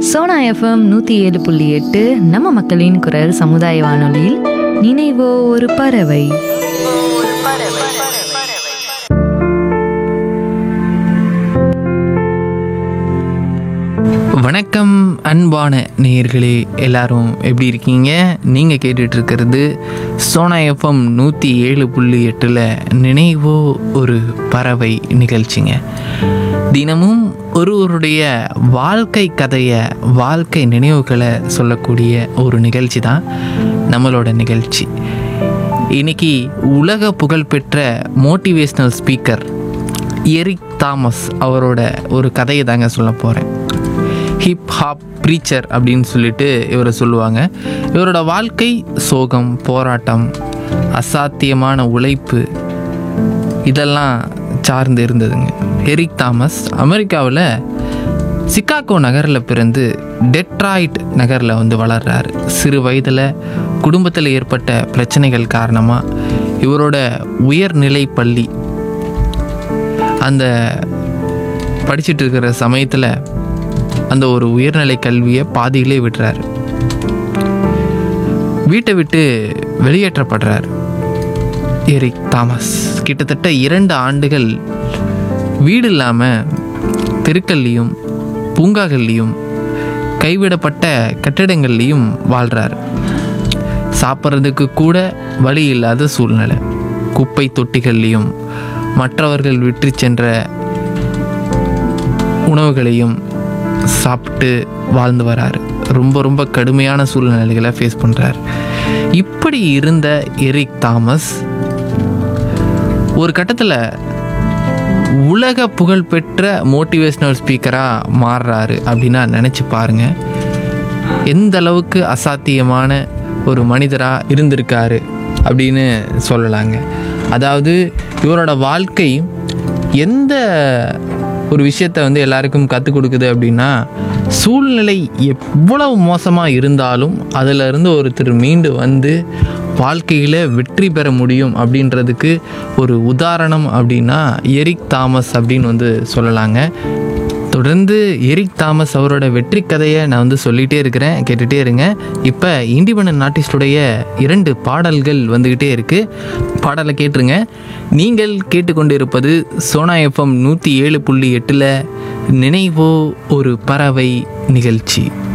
Sona FM நூற்றி ஏழு புள்ளி எட்டு நம்ம மக்களின் குரல் சமுதாய வானொலியில் நினைவோ ஒரு பறவை வணக்கம் அன்பான நேயர்களே எல்லாரும் எப்படி இருக்கீங்க நீங்கள் கேட்டுட்டு இருக்கிறது சோனா எஃப்எம் நூற்றி ஏழு புள்ளி எட்டில் நினைவோ ஒரு பறவை நிகழ்ச்சிங்க தினமும் ஒருவருடைய வாழ்க்கை கதையை வாழ்க்கை நினைவுகளை சொல்லக்கூடிய ஒரு நிகழ்ச்சி தான் நம்மளோட நிகழ்ச்சி இன்னைக்கு உலக புகழ்பெற்ற மோட்டிவேஷ்னல் ஸ்பீக்கர் எரிக் தாமஸ் அவரோட ஒரு கதையை தாங்க சொல்ல போகிறேன் ஹிப் ஹாப் ப்ரீச்சர் அப்படின்னு சொல்லிட்டு இவரை சொல்லுவாங்க இவரோட வாழ்க்கை சோகம் போராட்டம் அசாத்தியமான உழைப்பு இதெல்லாம் சார்ந்து இருந்ததுங்க எரிக் தாமஸ் அமெரிக்காவில் சிகாகோ நகரில் பிறந்து டெட்ராய்ட் நகரில் வந்து வளர்றாரு சிறு வயதில் குடும்பத்தில் ஏற்பட்ட பிரச்சனைகள் காரணமாக இவரோட உயர்நிலை பள்ளி அந்த படிச்சிட்டு இருக்கிற சமயத்தில் அந்த ஒரு உயர்நிலை கல்வியை பாதியிலே விடுறாரு வீட்டை விட்டு வெளியேற்றப்படுறார் எரிக் தாமஸ் கிட்டத்தட்ட இரண்டு ஆண்டுகள் வீடு இல்லாமல் தெருக்கள்லையும் பூங்காக்கள்லையும் கைவிடப்பட்ட கட்டிடங்கள்லையும் வாழ்கிறார் சாப்பிட்றதுக்கு கூட வழி இல்லாத சூழ்நிலை குப்பை தொட்டிகள்லையும் மற்றவர்கள் விற்று சென்ற உணவுகளையும் சாப்பிட்டு வாழ்ந்து வராரு ரொம்ப ரொம்ப கடுமையான சூழ்நிலைகளை ஃபேஸ் பண்ணுறார் இப்படி இருந்த எரிக் தாமஸ் ஒரு கட்டத்தில் உலக புகழ்பெற்ற மோட்டிவேஷ்னல் ஸ்பீக்கராக மாறுறாரு அப்படின்னா நினச்சி பாருங்க எந்த அளவுக்கு அசாத்தியமான ஒரு மனிதராக இருந்திருக்காரு அப்படின்னு சொல்லலாங்க அதாவது இவரோட வாழ்க்கை எந்த ஒரு விஷயத்தை வந்து எல்லாருக்கும் கற்றுக் கொடுக்குது அப்படின்னா சூழ்நிலை எவ்வளவு மோசமாக இருந்தாலும் அதில் இருந்து ஒருத்தர் மீண்டு வந்து வாழ்க்கையில் வெற்றி பெற முடியும் அப்படின்றதுக்கு ஒரு உதாரணம் அப்படின்னா எரிக் தாமஸ் அப்படின்னு வந்து சொல்லலாங்க தொடர்ந்து எரிக் தாமஸ் அவரோட வெற்றி கதையை நான் வந்து சொல்லிகிட்டே இருக்கிறேன் கேட்டுகிட்டே இருங்க இப்போ இண்டிபெண்டன்ட் ஆர்டிஸ்டுடைய இரண்டு பாடல்கள் வந்துக்கிட்டே இருக்குது பாடலை கேட்டுருங்க நீங்கள் கேட்டுக்கொண்டு இருப்பது சோனா எஃப்எம் நூற்றி ஏழு புள்ளி எட்டில் நினைவோ ஒரு பறவை நிகழ்ச்சி